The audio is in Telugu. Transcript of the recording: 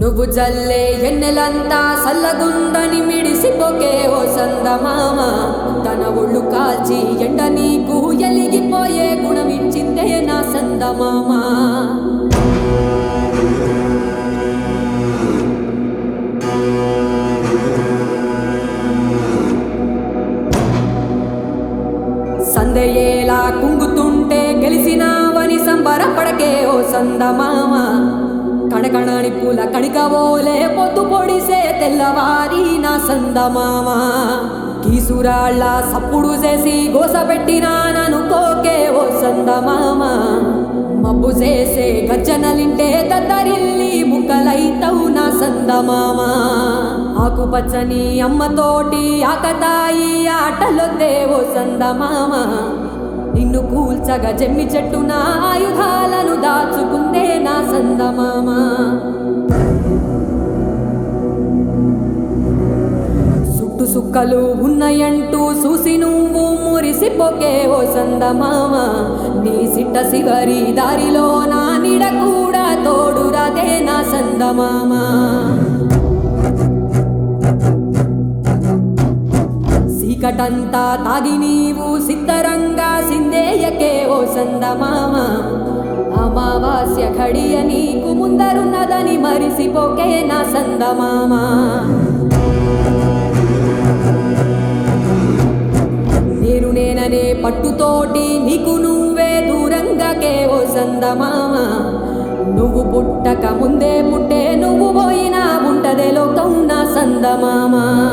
నువ్వు జల్లే ఎన్నెలంతా సల్లగుందని మిడిసిపోకే ఓ సందమామ తన ఒళ్ళు కాల్చి ఎండ నీకు ఎలిగిపోయే గుణమిచ్చిందే నా సందమామ సందయేలా కుంగుతుంటే గెలిసినావని సంబరపడకే ఓ సందమామ కణకణాని పూల కణికవోలే పొద్దు పొడిసే తెల్లవారి నా సందమామ కీసురాళ్ళ సప్పుడు చేసి గోసపెట్టినా ననుకోకే ఓ సందమామ మబ్బు చేసే గర్జనలింటే దద్దరిల్లి ముక్కలైతవు నా సందమామ ఆకుపచ్చని అమ్మతోటి ఆకతాయి ఆటలొద్దే ఓ సందమామ నిన్ను కూల్చగా జమ్మి చెట్టు నా ఆయుధాలను దాచుకుందే నా సందమామ సుట్టు సుక్కలు ఉన్నాయంటూ చూసి నువ్వు మురిసిపోకే ఓ సందమామ నీ సిట్ట శివరి దారిలో నా నిడ కూడా తోడురాదే నా సందమామ సీకటంతా తాగి నీవు సిద్ధరంగా సిందేయకే ఓ సందమామ అమావాస్య ఘడియ నీకు ముందరున్నదని మరిసిపోకే నా సందమామ నేను నేననే పట్టుతోటి నీకు నువ్వే దూరంగాకే ఓ సందమామ నువ్వు పుట్టక ముందే పుట్టే నువ్వు పోయినా ఉంటదే లోకం నా సందమామ